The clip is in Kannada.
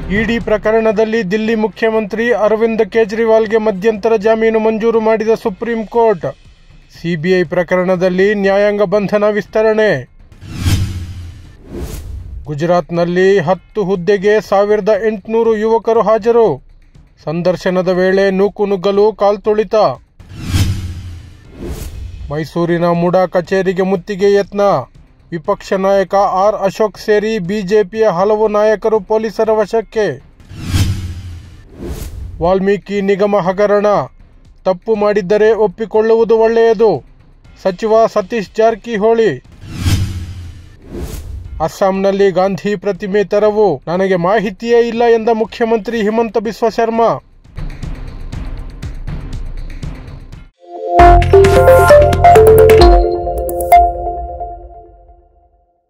ಇಡಿ ಪ್ರಕರಣದಲ್ಲಿ ದಿಲ್ಲಿ ಮುಖ್ಯಮಂತ್ರಿ ಅರವಿಂದ್ ಕೇಜ್ರಿವಾಲ್ಗೆ ಮಧ್ಯಂತರ ಜಾಮೀನು ಮಂಜೂರು ಮಾಡಿದ ಸುಪ್ರೀಂ ಕೋರ್ಟ್ ಸಿಬಿಐ ಪ್ರಕರಣದಲ್ಲಿ ನ್ಯಾಯಾಂಗ ಬಂಧನ ವಿಸ್ತರಣೆ ಗುಜರಾತ್ನಲ್ಲಿ ಹತ್ತು ಹುದ್ದೆಗೆ ಸಾವಿರದ ಎಂಟುನೂರು ಯುವಕರು ಹಾಜರು ಸಂದರ್ಶನದ ವೇಳೆ ನೂಕು ನುಗ್ಗಲು ಕಾಲ್ತುಳಿತ ಮೈಸೂರಿನ ಮುಡಾ ಕಚೇರಿಗೆ ಮುತ್ತಿಗೆ ಯತ್ನ ವಿಪಕ್ಷ ನಾಯಕ ಆರ್ ಅಶೋಕ್ ಸೇರಿ ಬಿಜೆಪಿಯ ಹಲವು ನಾಯಕರು ಪೊಲೀಸರ ವಶಕ್ಕೆ ವಾಲ್ಮೀಕಿ ನಿಗಮ ಹಗರಣ ತಪ್ಪು ಮಾಡಿದ್ದರೆ ಒಪ್ಪಿಕೊಳ್ಳುವುದು ಒಳ್ಳೆಯದು ಸಚಿವ ಸತೀಶ್ ಜಾರಕಿಹೊಳಿ ಅಸ್ಸಾಂನಲ್ಲಿ ಗಾಂಧಿ ಪ್ರತಿಮೆ ತೆರವು ನನಗೆ ಮಾಹಿತಿಯೇ ಇಲ್ಲ ಎಂದ ಮುಖ್ಯಮಂತ್ರಿ ಹಿಮಂತ ಬಿಸ್ವ ಶರ್ಮಾ